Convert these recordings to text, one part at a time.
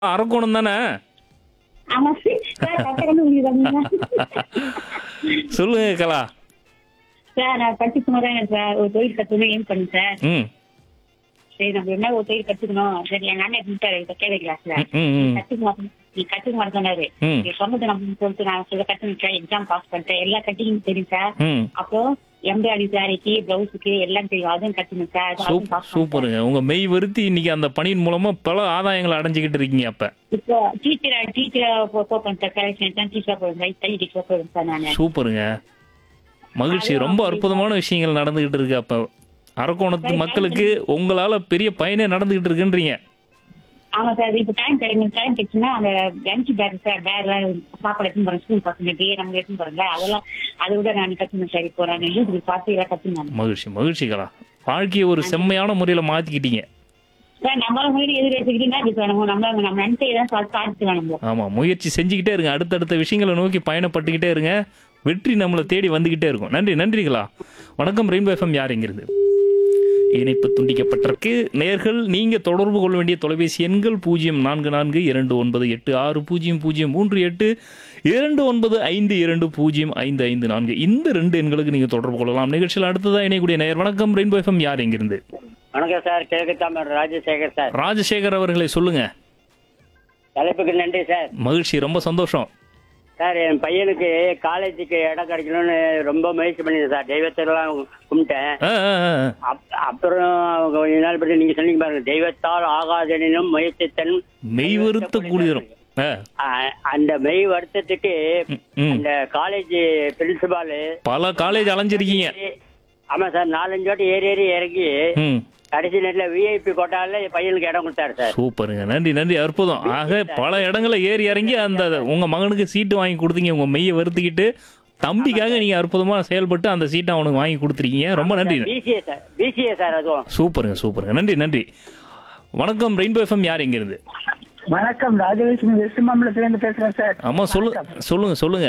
அரக்கோணம் தானே ஆமா சார் கரெக்டான உங்களுக்கு சொல்லுங்க கலா சார் நான் படிச்சுக்கணும் தான் சார் ஒரு தொழில் கத்துக்கணும் ஏன் பண்ணு சார் ம் சரி நம்ம என்ன ஒரு தொழில் கத்துக்கணும் சரி எங்க அண்ணன் இருந்துட்டாரு இப்ப கேள்வி கிளாஸ்ல ம், ம், ம். கத்துக்க மாட்டேன் நீ கத்துக்க மாட்டேன் சொன்னாரு ம். நீ சொன்னது நம்ம சொல்லிட்டு நான் சொல்ல கத்துக்கிட்டேன் எக்ஸாம் பாஸ் பண்ணிட்டேன் எல்லா கட்டிங் தெரியும் சார் ம் அப்புறம் எம்ப்ராய்டரி சாரிக்கு பிளவுஸுக்கு எல்லாம் தெரியும் அதுவும் கத்துக்கணும் சார் அதுவும் சூப் pass பண்ணிட்டேன். சூப்பருங்க உங்க மெய் வருத்தி இன்னைக்கு அந்த பணியின் மூலமா பல ஆதாயங்களை அடைஞ்சுக்கிட்டு இருக்கீங்க அப்ப இப்போ டீச்சர் டீச்சர் போப்பேன் சார் கரெக்ஷன் தான் டீச்சர் போடுறேன் தை டீச்சர் போடுறேன் சார் நான் சூப்பருங்க மகிழ்ச்சி ரொம்ப அற்புதமான விஷயங்கள் நடந்துகிட்டு இருக்கு அப்ப அரக்கோணத்து மக்களுக்கு உங்களால பெரிய பயனே நடந்துகிட்டு இருக்குன்றீங்க ஆமா சார் இப்போ டைம் கிடைக்கும் டைம் கிடைச்சுன்னா அந்த லஞ்ச் பேக் சார் பேக் எல்லாம் சாப்பாடு எடுத்துன்னு போறேன் ஸ்கூல் பசங்களுக்கு நம்ம எடுத்துன்னு போறேங்க அதெல்லாம் அதை விட நான் கத்துக்கணும் சார் இப்போ நான் யூடியூப் பார்த்து எல்லாம் கத்துக்கணும் மகிழ்ச்சி மகிழ்ச்சிகளா வாழ்க்கையை ஒரு செம்மையான முறையில மாத்திக்கிட்டீங்க சார் நம்மளால முன்னாடி எதிர் எடுத்துக்கிட்டீங்கன்னா இது வேணும் நம்ம நம்ம நினைச்சே தான் சார் சாதிச்சு வேணும் ஆமா முயற்சி செஞ்சுக்கிட்டே இருங்க அடுத்தடுத்த விஷயங்களை நோக்கி பயணப்பட்டுக்கிட்டே இருங்க வெற்றி நம்மளை தேடி வந்துகிட்டே இருக்கும் நன்றி நன்றிகளா வணக்கம் ரெயின்போ எஃப்எம் யார் எங்கிருந்து இணைப்பு துண்டிக்கப்பட்டிருக்கு நேர்கள் நீங்க தொடர்பு கொள்ள வேண்டிய தொலைபேசி எண்கள் பூஜ்ஜியம் நான்கு நான்கு இரண்டு ஒன்பது எட்டு ஆறு பூஜ்ஜியம் பூஜ்ஜியம் மூன்று எட்டு இரண்டு ஒன்பது ஐந்து இரண்டு பூஜ்ஜியம் ஐந்து ஐந்து நான்கு இந்த ரெண்டு எண்களுக்கு நீங்க தொடர்பு கொள்ளலாம் நிகழ்ச்சியில் அடுத்ததா இணையக்கூடிய நேயர் வணக்கம் ரெயின்போ எஃப்எம் யார் எங்கிருந்து வணக்கம் சார் கிழக்கு தாமர் ராஜசேகர் சார் ராஜசேகர் அவர்களை சொல்லுங்க தலைப்புக்கு நன்றி சார் மகிழ்ச்சி ரொம்ப சந்தோஷம் சார் என் பையனுக்கு காலேஜுக்கு இடம் கிடைக்கணும்னு ரொம்ப முயற்சி பண்ணியிருந்தேன் சார் தெய்வத்திலாம் கும்பிட்டேன் ஆ, ஆ, ஆ, ஆ. அப்- அப்புறம் கொஞ்ச நாள் பற்றி நீங்க சொன்னீங்க பாருங்க தெய்வத்தால் ஆகாதெனினும் முயற்சித்தன் மெய் வருத்த கூடியரும் ஆ, அ- அந்த மெய் வருத்தத்துக்கு ம், ம். அந்த காலேஜ் பிரின்சிபாலு பல காலேஜ் அலைஞ்சிருக்கீங்க ஆமா சார் நாலஞ்சு வாட்டி ஏறி ஏறி இறங்கி ம் கடைசி நேரத்தில் விஐபி கோட்டால என் பையனுக்கு இடம் கொடுத்தாரு சார் சூப்பருங்க நன்றி நன்றி அற்புதம் ஆக பல இடங்கள்ல ஏறி இறங்கி அந்த உங்க மகனுக்கு சீட்டு வாங்கி கொடுத்தீங்க உங்க மெய்யை வருத்திக்கிட்டு தம்பிக்காக நீங்க அற்புதமா செயல்பட்டு அந்த சீட்டை அவனுக்கு வாங்கி கொடுத்துருக்கீங்க ரொம்ப நன்றி பிசிஏ சார் பிசிஏ சார் அதுவும் சூப்பருங்க சூப்பருங்க நன்றி நன்றி வணக்கம் ரெயின்போ எஃப்எம் யார் எங்க இருந்து வணக்கம் ராஜலட்சுமி வெஸ்ட் மாம்பலத்துல இருந்து பேசுறேன் சார் ஆமா சொல்லு சொல்லுங்க சொல்லுங்க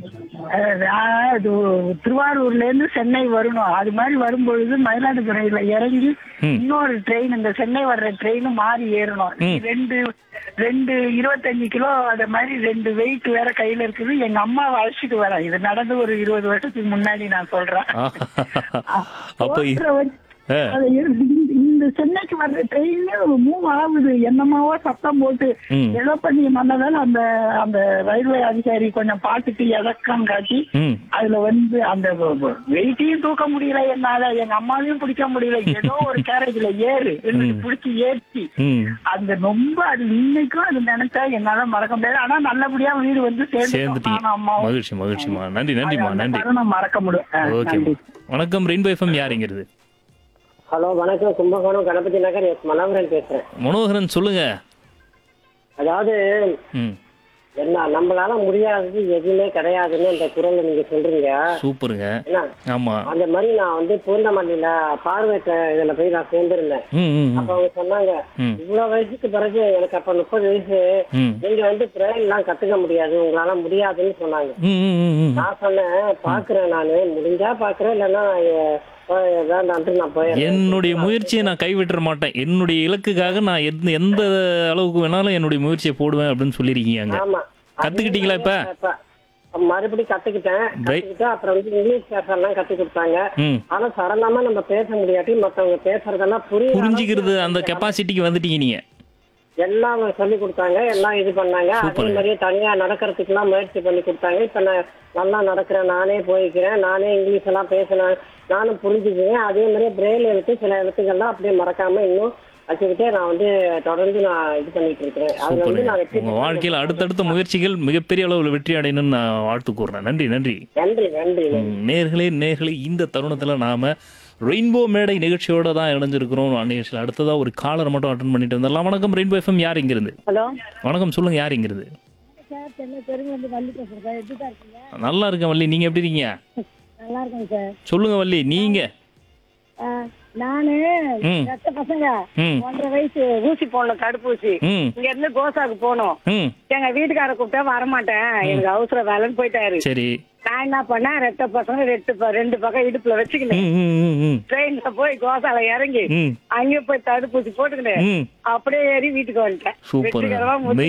அஹ் நான் இது திருவாரூர்ல இருந்து சென்னை வரணும் அது மாதிரி வரும்பொழுது மயிலாடுதுறையில இறங்கி ம். இன்னொரு ட்ரெயின் இந்த சென்னை வர்ற ட்ரெயின் மாறி ஏறணும் ம். ரெண்டு ரெண்டு இருபத்தஞ்சு கிலோ அத மாதிரி ரெண்டு வெயிட் வேற கையில இருக்குது எங்க அம்மாவை அழைச்சிட்டு வரேன் இது நடந்து ஒரு இருபது வருஷத்துக்கு முன்னாடி நான் சொல்றேன் அப்ப இ- ஓட்டுற வச்சு- ஆ. அது இந்த- இந்த சென்னைக்கு வர்ற ட்ரெயின் மூவ் ஆகுது என்னமாவோ சத்தம் போட்டு ம். ஏதோ பண்ணி பண்ணதால அந்த அந்த ரயில்வே அதிகாரி கொஞ்சம் பார்த்துட்டு இறக்கம் காட்டி ம் அதுல வந்து அந்த வெயிட்டையும் தூக்க முடியல என்னால எங்க அம்மாவையும் பிடிக்க முடியல ஏதோ ஒரு கேரேஜ்ல ஏறு என்று பிடிச்சி ஏற்றி ம் அந்த ரொம்ப அது இன்னைக்கும் அது நினைச்சா என்னால மறக்க முடியாது ஆனா நல்லபடியா வீடு வந்து சேர்ந்து சேர்ந்துட்டீங்க அம்மாவும் மகிழ்ச்சி மகிழ்ச்சிமா நன்றி நன்றிமா அந்த நன்றி தருணம் மறக்க முடியும் ஆ, ஓகே நன்றி வணக்கம் ரெயின்போ எஃப்எம் யார் எங்க இருந்து ஹலோ வணக்கம் கும்பகோணம் கணபதி நகர் எஸ் மனோகரன் பேசுறேன் மனோகரன் சொல்லுங்க அதாவது ம் என்ன நம்மளால முடியாதது எதுவுமே கிடையாதுன்னு அந்த குரல்ல நீங்க சொல்றீங்க சூப்பருங்க என்ன ஆமா அந்த மாதிரி நான் வந்து பூந்தமல்லியில பார்வையற்ற இதுல போய் நான் சேர்ந்திருந்தேன் ம் ம் அப்ப அவங்க சொன்னாங்க ம். இவ்வளவு வயசுக்கு பிறகு எனக்கு அப்ப முப்பது வயசு ம் நீங்க வந்து பிரெயின் எல்லாம் கத்துக்க முடியாது உங்களால முடியாதுன்னு சொன்னாங்க ம் ம் ம் ம் நான் சொன்னேன் பாக்குறேன் நானு முடிஞ்சா பாக்குறேன் இல்லைன்னா அஹ், போய் வேண்டான்ட்டு நான் போயிடுறேன் என்னுடைய முயற்சியை நான் கைவிட்டுற மாட்டேன் என்னுடைய இலக்குக்காக நான் எந்த எந்த அளவுக்கு வேணாலும் என்னுடைய முயற்சியை போடுவேன் அப்படின்னு சொல்லியிருக்கீங்க அங்க ஆமா கத்துக்கிட்டீங்களா இப்ப? இப்ப மறுபடியும் கத்துக்கிட்டேன் Right. கத்துக்கிட்டு அப்புறம் வந்து இங்கிலீஷ் பேசலாம் கத்து கொடுத்தாங்க ம் ஆனா சடலாம நம்ம பேச முடியாட்டி மத்தவங்க பேசுறதெல்லாம் புரிய புரிஞ்சுக்கிறது அந்த கெப்பாசிட்டிக்கு வந்துட்டீங்க நீங்க எல்லாம் சொல்லி கொடுத்தாங்க எல்லாம் இது பண்ணாங்க அதே சூப்பருங்க. மாதிரியே தனியா நடக்கிறதுக்குலாம் முயற்சி பண்ணி கொடுத்தாங்க இப்ப நான் நல்லா நடக்கிறேன் நானே போய்க்கிறேன் நானே இங்கிலீஷ் எல்லாம் பேசினேன் நானும் புரிஞ்சுக்குவேன் அதே மாதிரியே பிரெயில் எழுத்து சில எழுத்துக்கள்லாம் அப்படியே மறக்காம இன்னும் வச்சுக்கிட்டே நான் வந்து தொடர்ந்து நான் இது பண்ணிட்டு இருக்கிறேன் அதுல வந்து சூப்பருங்க நான் வெற்றி உங்க வாழ்க்கையில அடுத்தடுத்த முயற்சிகள் மிகப்பெரிய அளவில் வெற்றி அடையணும்னு நான் வாழ்த்து கூறுறேன் நன்றி நன்றி நன்றி நன்றி ம், நேர்களே நேர்களே இந்த தருணத்துல நாம ரெயின்போ மேடை நிகழ்ச்சியோட தான் இணைஞ்சிருக்கிறோம் நிகழ்ச்சியில் அடுத்ததா ஒரு காலர் மட்டும் அட்டன் பண்ணிட்டு வந்துடலாம் வணக்கம் ரெயின்போ எஃப்எம் யார் இங்கிருந்து ஹலோ வணக்கம் சொல்லுங்க யார் இங்கிருந்து சார் சென்னை பெருங்கு வந்து வள்ளி பேசுறேன் சார் எப்படி சார் இருக்கீங்க நல்லா இருக்கேன் வள்ளி நீங்க எப்படி இருக்கீங்க நல்லா இருக்கேங்க சார் சொல்லுங்க வள்ளி நீங்க நானு ம். ரத்த பசங்க ம் ஒன்றரை வயசு ஊசி போடணும் தடுப்பூசி ம் இங்க இருந்து கோசாக்கு போனோம் ம் எங்க வீட்டுக்கார கூப்பிட்டா வரமாட்டேன் எனக்கு அவசர வேலைன்னு போயிட்டாரு சரி நான் என்ன பண்ணேன் ரெட்ட பசங்க ரெண்டு ப- ரெண்டு பக்கம் இடுப்புல வச்சுக்கினேன் ம் ம் ம் ம் ட்ரெயின்ல போய் கோசால இறங்கி ம் அங்கேயே போய் தடுப்பூசி போட்டுக்கினேன் ம் அப்படியே ஏறி வீட்டுக்கு வந்துட்டேன் சூப்பருங்க வெற்றிகரமா முடிச்சு